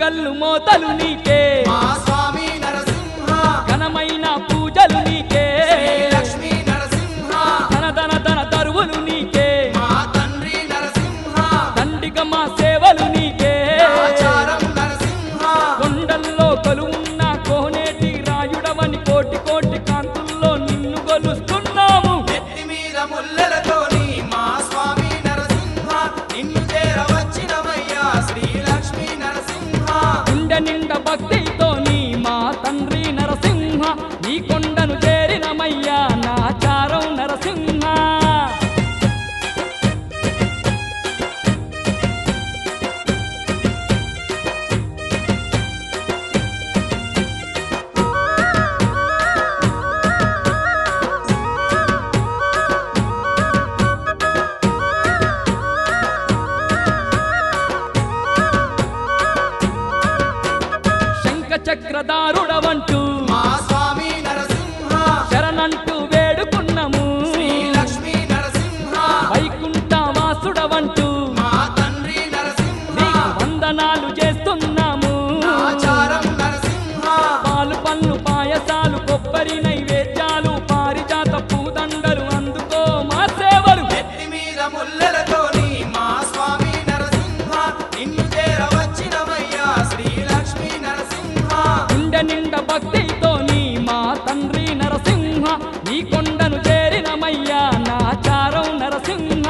గల్లు మోతలు నీకే మా స్వామి నరసింహ ఘనమైన పూజలు నీకే శ్రీ లక్ష్మీ నరసింహ ధన ధన ధన తరువులు నీకే మా తండ్రి నరసింహ దండిగ మా సేవలు నీకే ఆచారం నరసింహ కొండల్లో కొలువున్న కోనేటి రాయుడవని కోటి కోటి కాంతుల్లో నిన్ను కొలుస్తున్నాము నెత్తి మీద ముల్లెలతోని మా స్వామి నరసింహ నిన్ను చేరవచ్చినవయ్యా శ్రీ లక్ష్మీ నరసింహ గుండె నిండా భక్తితో నీ మా తండ్రి నరసింహ నీ కొండను చేరినమయ్యా నాచారం నరసింహ శంఖ చక్రధారుడవంటూ మా స్వామి నరసింహ శరణంటూ వేడుకున్నాము శ్రీ లక్ష్మీ నరసింహ వైకుంఠ వాసుడవంటూ మా తండ్రి నరసింహ నీకు వందనాలు చేస్తున్నాము ఆచారం నరసింహ పాలు పళ్ళు పాయసాలు కొబ్బరి నైవేద్యాలు పారిజాత పూదండలు అందుకో మా సేవలు నెత్తి మీద ముల్లెలతోని మా స్వామి నరసింహ నిన్ను చేరవచ్చినవయ్యా శ్రీ లక్ష్మీ నరసింహ గుండె నిండా భక్తితో నీ మా తండ్రి నరసింహ నీ కొండను చేరినమయ్యా నాచారం నరసింహ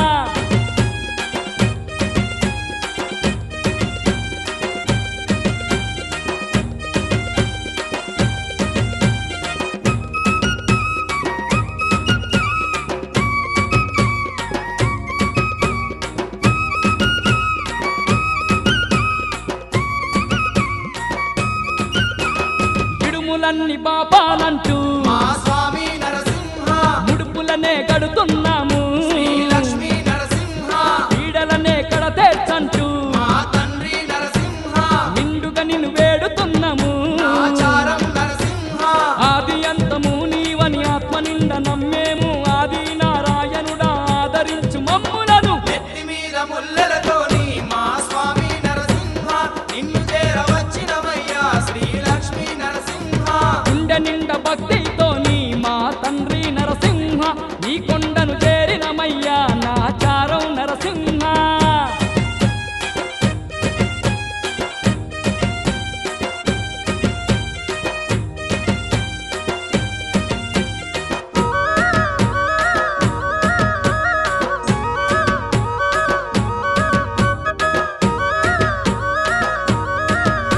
ఇడుములన్నీ బాపాలంటూ మా స్వామి నరసింహ ముడుపులనే కడుతున్నాము శ్రీ లక్ష్మీ నరసింహ పీడలనే కడతేర్చంటూ మా తండ్రి నరసింహ నిండుగా నిన్ను వేడుతున్నాము ఆచారం నరసింహ ఆది అంతము నీవని ఆత్మ నిండా నమ్మేము ఆది నారాయణుడా ఆదరించు మమ్ములను నెత్తి మీద ముల్లెలతోని మా స్వామి నరసింహ నిన్ను చేరవచ్చినవయ్యా శ్రీ లక్ష్మీ నరసింహ గుండె నిండా భక్తితో నీ మా తండ్రి నరసింహ నీ కొండను చేరినమయ్యా నాచారం నరసింహ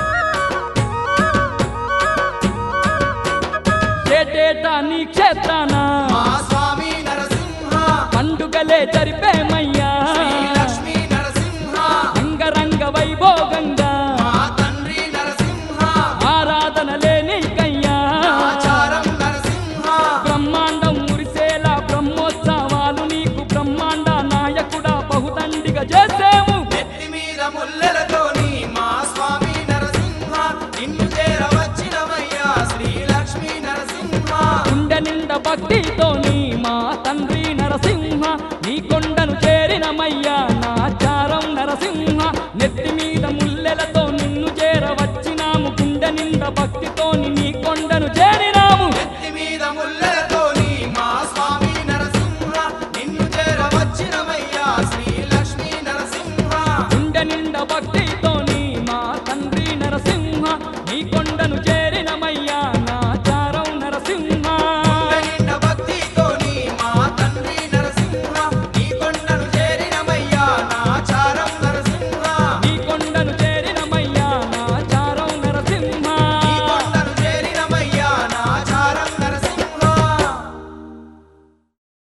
ఏటేటా నీ క్షేత్రాన